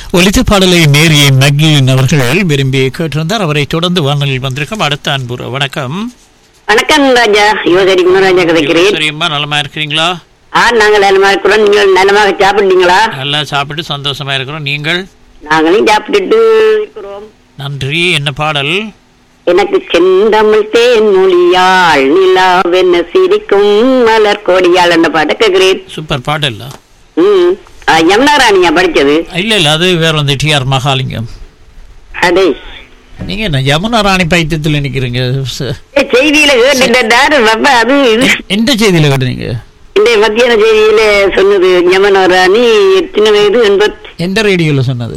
ஒலித்த பாடலை நேரிய நகிலின் அவர்கள் விரும்பி கேட்டிருந்தார் அவரை தொடர்ந்து வானொலியில் வந்திருக்கும் அடுத்த அன்புற வணக்கம் வணக்கம் ராஜா யுவகரி குணராஜா கதைக்கிறேன் சரியம்மா நலமா இருக்கிறீங்களா ஆ நாங்கள் நலமா இருக்கிறோம் நீங்கள் நலமாக சாப்பிட்டீங்களா நல்லா சாப்பிட்டு சந்தோஷமா இருக்கிறோம் நீங்கள் நாங்களும் சாப்பிட்டுட்டு இருக்கிறோம் நன்றி என்ன பாடல் எனக்கு செந்தமிழ் தேன் மொழியாள் நிலாவென்ன சிரிக்கும் மலர் கோடியாள் என்ற பாட்டை கேட்கிறேன் சூப்பர் பாடல் ம் ஆ, யமுனா ராணியா படிச்சது இல்ல இல்ல அது வேற வந்து டிஆர் மகாலிங்கம் அடே நீங்க என்ன யமுனா ராணி பைத்தியத்தில் நிக்கிறீங்க ச- ஏ, செய்தியில கேட்டுட்டாரு பாப்பா அது இது எந்த செய்தியில கேட்டீங்க இந்த மத்தியான செய்தியில சொன்னது யமுனா ராணி எத்தனை வயது எண்பத்தி எந்த ரேடியோல சொன்னது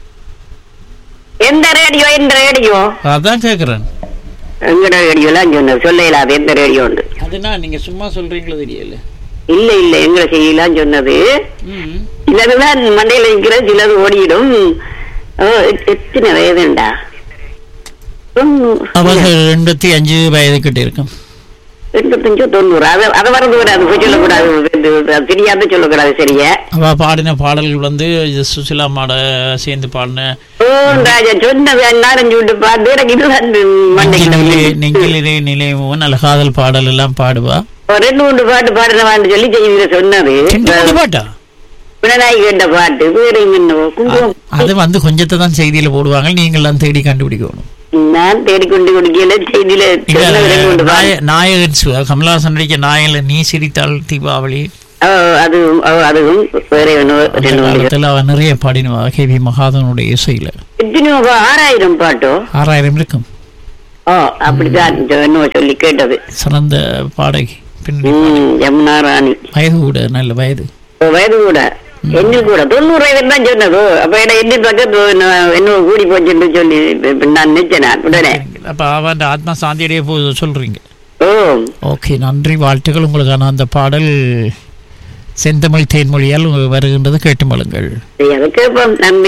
எந்த ரேடியோ எந்த ரேடியோ அதான் கேக்குறேன் எங்கட ரேடியோலாம் சொன்னது சொல்ல இல்லாத எந்த ரேடியோ உண்டு அதுனா நீங்க சும்மா சொல்றீங்களோ தெரியல இல்ல இல்ல எங்களை செய்யலாம் சொன்னது ம். சிலதுதான் மண்டையில இருக்கிறது சிலது ஓடிடும் ஓ, எத்- எத்தனை வயதுண்டா தொண்ணூறு. அவர்கள் எண்பத்தி அஞ்சு வயது கிட்ட இருக்கும் எண்பத்தஞ்சோ தொண்ணூறு அதை அதை வரது வராது போய் சொல்லக்கூடாது இது, அது தெரியாத சொல்லக்கூடாது சரியா அவ பாடின பாடல்கள் வந்து இது சுசிலா மாட சேர்ந்து பாடின ஓ ராஜா சொன்னது நாலஞ்சு விட்டு பாட்டு எனக்கு இதுதான் மண்டைக்கு நெஞ்சிலே நெஞ்சிலே நிலையமோ நல்ல காதல் பாடல் எல்லாம் பாடுவா ஒரு ரெண்டு மூன்று பாட்டு பாடுறவான்னு சொல்லி செய்தியில சொன்னது ரெண்டு மூணு பாட்டா பினராயி கேட்ட பாட்டு வேற என்னவோ குங்குமம் அது வந்து கொஞ்சத்தை தான் செய்தியில போடுவாங்க நீங்களாம் தேடி கண்டுபிடிக்கணும் நான் தேடிக்கொண்டு குடிக்கல செய்தியில இல்ல, சொன்னது ரெண்டு மூன்று பாட்டு நாய- நாயகன் சு- கமலஹாசன் நடிக்க நாயல நீ சிரித்தாள் தீபாவளி ஓ, அதுவும் ஓ, அதுவும் வேற ஒண்ணு அந்த ரெண்டு மூணு காலத்துல அவன் நிறைய பாடினுவா கே வி மகாதனுடைய இசையில எத்தனையோ பா- ஆறாயிரம் பாட்டோ ஆறாயிரம் இருக்கும் ஓ அப்படிதான் என்னவோ சொல்லி கேட்டது சிறந்த பாடகி பின்னணி ம், யமுனா ராணி வயது கூட நல்ல வயது ஓ, வயது கூட எண்ணில் கூட தொண்ணூறு வயது தான் சொன்னது அப்ப என்ன எண்ணில் பக்கத்து என்ன கூடி போச்சுன்னு சொல்லி இப்ப நான் நினைச்சேன் நான் உடனே அப்ப அவன் ஆத்மா சாந்தியடைய போ சொல்றீங்க ஓ ஓகே நன்றி வாழ்த்துக்கள் உங்களுக்கான அந்த பாடல் செந்தமிழ் தேன்மொழியால் வருகின்றது கேட்டு மழுங்கள் சரி, அதை கேட்போம் நன்றி